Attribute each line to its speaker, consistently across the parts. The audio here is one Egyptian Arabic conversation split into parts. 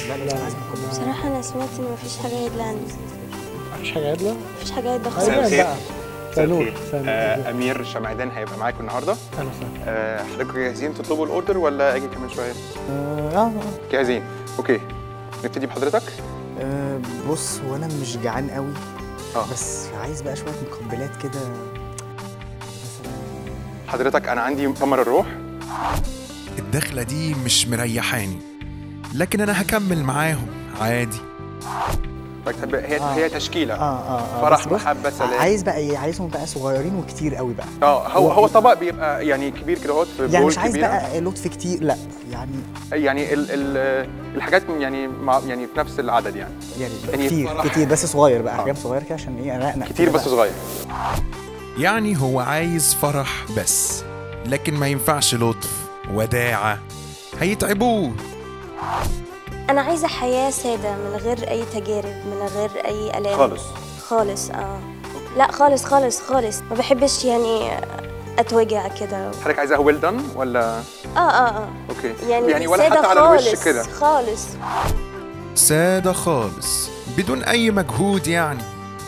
Speaker 1: لا لا لازم كله
Speaker 2: بصراحة أنا سمعت إن مفيش حاجة عدلة عندي
Speaker 3: مفيش حاجه عدله
Speaker 2: مفيش حاجة عدلة
Speaker 3: أيوة
Speaker 2: خالص
Speaker 3: بقى سنور
Speaker 4: مساء الخير.
Speaker 3: سنور
Speaker 4: آه، امير شمعدان هيبقى معاكم النهارده
Speaker 3: اهلا وسهلا
Speaker 4: آه، حضراتكم جاهزين تطلبوا الاوردر ولا اجي كمان شويه
Speaker 1: اه آه.
Speaker 4: جاهزين اوكي نبتدي بحضرتك
Speaker 1: آه، بص هو انا مش جعان قوي
Speaker 4: اه
Speaker 1: بس عايز بقى شويه مقبلات كده مثلا
Speaker 4: حضرتك انا عندي تمر الروح
Speaker 5: الدخلة دي مش مريحاني لكن أنا هكمل معاهم عادي
Speaker 4: حضرتك تحب هي
Speaker 1: آه.
Speaker 4: هي تشكيله
Speaker 1: اه اه, آه
Speaker 4: فرح
Speaker 1: بس بص،
Speaker 4: محبه سلام
Speaker 1: عايز بقى ايه عايزهم بقى صغيرين وكتير قوي بقى
Speaker 4: اه هو هو طبق بيبقى يعني كبير كده اهوت في
Speaker 1: يعني
Speaker 4: بول
Speaker 1: مش عايز
Speaker 4: كبيرة.
Speaker 1: بقى لطف كتير لا يعني
Speaker 4: يعني ال ال الحاجات يعني مع يعني في نفس العدد يعني
Speaker 1: يعني,
Speaker 4: يعني
Speaker 1: كتير
Speaker 4: فرح.
Speaker 1: كتير بس صغير بقى
Speaker 4: آه.
Speaker 1: حاجات صغيره كده عشان ايه انقنق
Speaker 4: كتير
Speaker 1: كده
Speaker 4: بس
Speaker 1: بقى.
Speaker 4: صغير
Speaker 5: يعني هو عايز فرح بس لكن ما ينفعش لطف وداعة هيتعبوه
Speaker 2: أنا عايزة حياة سادة من غير أي تجارب من غير أي آلام
Speaker 4: خالص
Speaker 2: خالص اه لا خالص خالص خالص ما بحبش يعني أتوجع كده
Speaker 4: حضرتك عايزاها ويل دان ولا
Speaker 2: اه اه اه
Speaker 4: اوكي
Speaker 2: يعني,
Speaker 4: يعني ولا
Speaker 2: سادة
Speaker 4: حتى على الوش
Speaker 2: خالص،
Speaker 4: كده
Speaker 2: خالص
Speaker 5: سادة خالص بدون أي مجهود يعني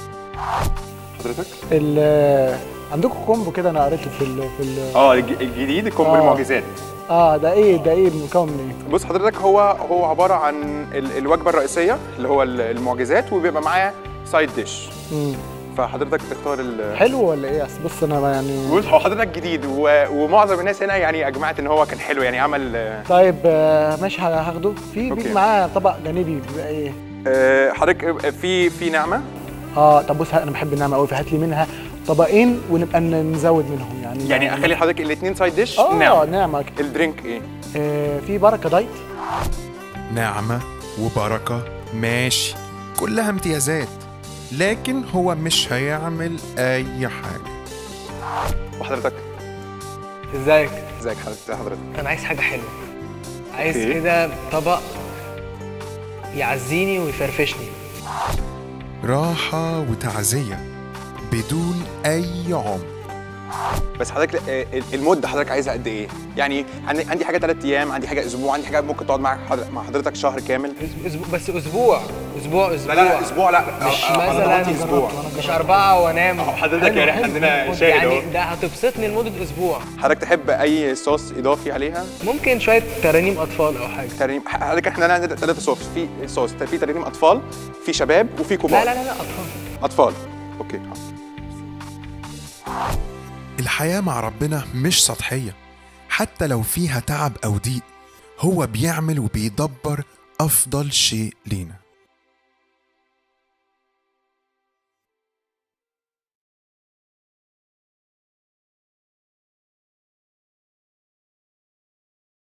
Speaker 4: حضرتك
Speaker 3: ال- عندكم كومبو كده انا قريته في ال في ال
Speaker 4: اه الج- الجديد الكومبو
Speaker 3: آه.
Speaker 4: المعجزات
Speaker 3: اه ده ايه ده ايه مكون من ايه؟
Speaker 4: بص حضرتك هو هو عباره عن ال- الوجبه الرئيسيه اللي هو ال- المعجزات وبيبقى معاه سايد ديش
Speaker 3: مم.
Speaker 4: فحضرتك تختار ال
Speaker 3: حلو ولا ايه؟ اصل بص انا ما يعني
Speaker 4: بص هو حضرتك جديد و... ومعظم الناس هنا يعني اجمعت ان هو كان حلو يعني عمل آه،
Speaker 3: طيب آه، ماشي هاخده في
Speaker 4: أوكي.
Speaker 3: بيجي معاه طبق جانبي بيبقى ايه؟
Speaker 4: آه، حضرتك في في نعمه
Speaker 3: اه طب بص انا بحب النعمه قوي فهات لي منها طبقين ونبقى ن- نزود منهم يعني
Speaker 4: يعني اخلي حضرتك الاثنين سايد ديش
Speaker 3: اه
Speaker 4: نعم
Speaker 3: نعمه كده.
Speaker 4: الدرينك ايه
Speaker 3: آه في بركه دايت
Speaker 5: نعمة وبركة ماشي كلها امتيازات لكن هو مش هيعمل أي حاجة
Speaker 4: وحضرتك
Speaker 6: ازيك
Speaker 4: ازيك حضرتك ازي حضرتك
Speaker 6: انا عايز حاجه حلوه عايز
Speaker 4: أوكي.
Speaker 6: كده طبق يعزيني ويفرفشني
Speaker 5: راحة وتعزية بدون أي عمر
Speaker 4: بس حضرتك آه، المده حضرتك عايزها قد ايه يعني عندي عندي حاجه ثلاث ايام عندي حاجه اسبوع عندي حاجه ممكن تقعد معاك حضر- مع حضرتك شهر كامل
Speaker 6: أسبوع بس اسبوع اسبوع اسبوع
Speaker 4: لا لا لا اسبوع لا
Speaker 6: مش
Speaker 4: آه، آه، أنا
Speaker 6: مثلا
Speaker 4: ضغطي اسبوع
Speaker 6: مش اربعه وانام
Speaker 4: آه، حضرتك يعني إحنا عندنا شاهد
Speaker 6: يعني
Speaker 4: أهو.
Speaker 6: ده هتبسطني لمده اسبوع
Speaker 4: حضرتك تحب اي صوص اضافي عليها
Speaker 6: ممكن شويه ترانيم اطفال او حاجه
Speaker 4: ترانيم حضرتك احنا عندنا ثلاثه صوص في صوص في ترانيم اطفال في شباب وفي كبار
Speaker 6: لا لا لا لا اطفال
Speaker 4: اطفال اوكي حاضر.
Speaker 5: الحياة مع ربنا مش سطحية حتى لو فيها تعب أو ضيق هو بيعمل وبيدبر أفضل شيء لينا